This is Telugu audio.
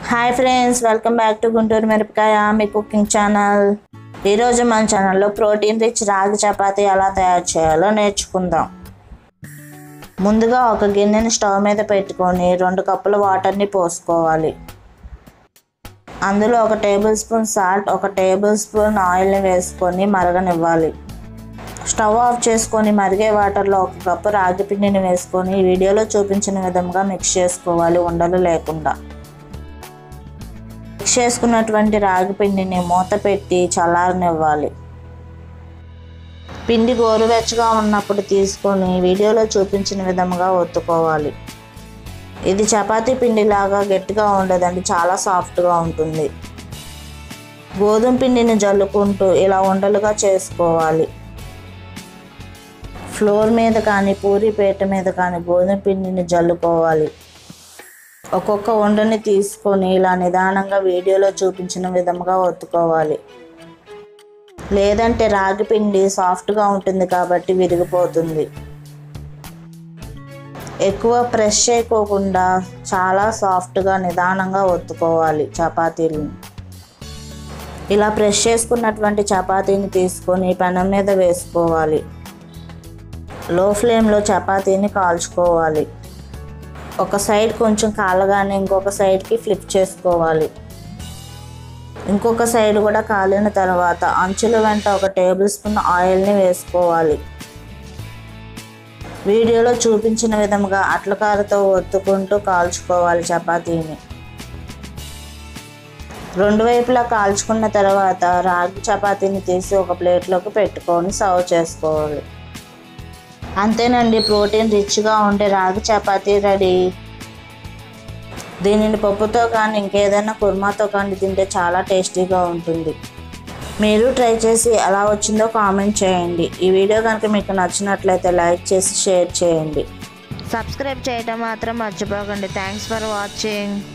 hi friends welcome back to Guntur మిరపకాయ మీ కుకింగ్ ఛానల్ ఈరోజు మన ఛానల్లో ప్రోటీన్ రిచ్ రాగి చపాతీ ఎలా తయారు చేయాలో నేర్చుకుందాం ముందుగా ఒక గిన్నెని స్టవ్ మీద పెట్టుకొని రెండు కప్పుల వాటర్ని పోసుకోవాలి అందులో ఒక టేబుల్ స్పూన్ సాల్ట్ ఒక టేబుల్ స్పూన్ ఆయిల్ని వేసుకొని మరగనివ్వాలి స్టవ్ ఆఫ్ చేసుకొని మరిగే వాటర్లో ఒక కప్పు రాగి పిండిని వేసుకొని వీడియోలో చూపించిన విధంగా మిక్స్ చేసుకోవాలి ఉండలు లేకుండా మిక్స్ చేసుకున్నటువంటి రాగి పిండిని మూత పెట్టి చల్లారనివ్వాలి పిండి గోరువెచ్చగా ఉన్నప్పుడు తీసుకొని వీడియోలో చూపించిన విధంగా ఒత్తుకోవాలి ఇది చపాతీ పిండిలాగా గట్టిగా ఉండదండి చాలా సాఫ్ట్గా ఉంటుంది గోధుమ పిండిని జల్లుకుంటూ ఇలా ఉండలుగా చేసుకోవాలి ఫ్లోర్ మీద కానీ పూరి పీట మీద కానీ గోధుమ పిండిని జల్లుకోవాలి ఒక్కొక్క ఉండని తీసుకొని ఇలా నిదానంగా వీడియోలో చూపించిన విధంగా ఒత్తుకోవాలి లేదంటే రాగి పిండి సాఫ్ట్గా ఉంటుంది కాబట్టి విరిగిపోతుంది ఎక్కువ ప్రెస్ చేయకోకుండా చాలా సాఫ్ట్గా నిదానంగా ఒత్తుకోవాలి చపాతీలను ఇలా ప్రెస్ చేసుకున్నటువంటి చపాతీని తీసుకొని పెనం మీద వేసుకోవాలి లో ఫ్లేమ్లో చపాతీని కాల్చుకోవాలి ఒక సైడ్ కొంచెం కాలగానే ఇంకొక సైడ్కి ఫ్లిప్ చేసుకోవాలి ఇంకొక సైడ్ కూడా కాలిన తర్వాత అంచుల వెంట ఒక టేబుల్ స్పూన్ ఆయిల్ని వేసుకోవాలి వీడియోలో చూపించిన విధంగా అట్లకారతో ఒత్తుకుంటూ కాల్చుకోవాలి చపాతీని రెండు వైపులా కాల్చుకున్న తర్వాత రాగి చపాతీని తీసి ఒక ప్లేట్లోకి పెట్టుకొని సర్వ్ చేసుకోవాలి అంతేనండి ప్రోటీన్ రిచ్గా ఉండే రాగి చపాతీ రెడీ దీనిని పప్పుతో కానీ ఇంకేదైనా కుర్మాతో కానీ తింటే చాలా టేస్టీగా ఉంటుంది మీరు ట్రై చేసి ఎలా వచ్చిందో కామెంట్ చేయండి ఈ వీడియో కనుక మీకు నచ్చినట్లయితే లైక్ చేసి షేర్ చేయండి సబ్స్క్రైబ్ చేయడం మాత్రం మర్చిపోకండి థ్యాంక్స్ ఫర్ వాచింగ్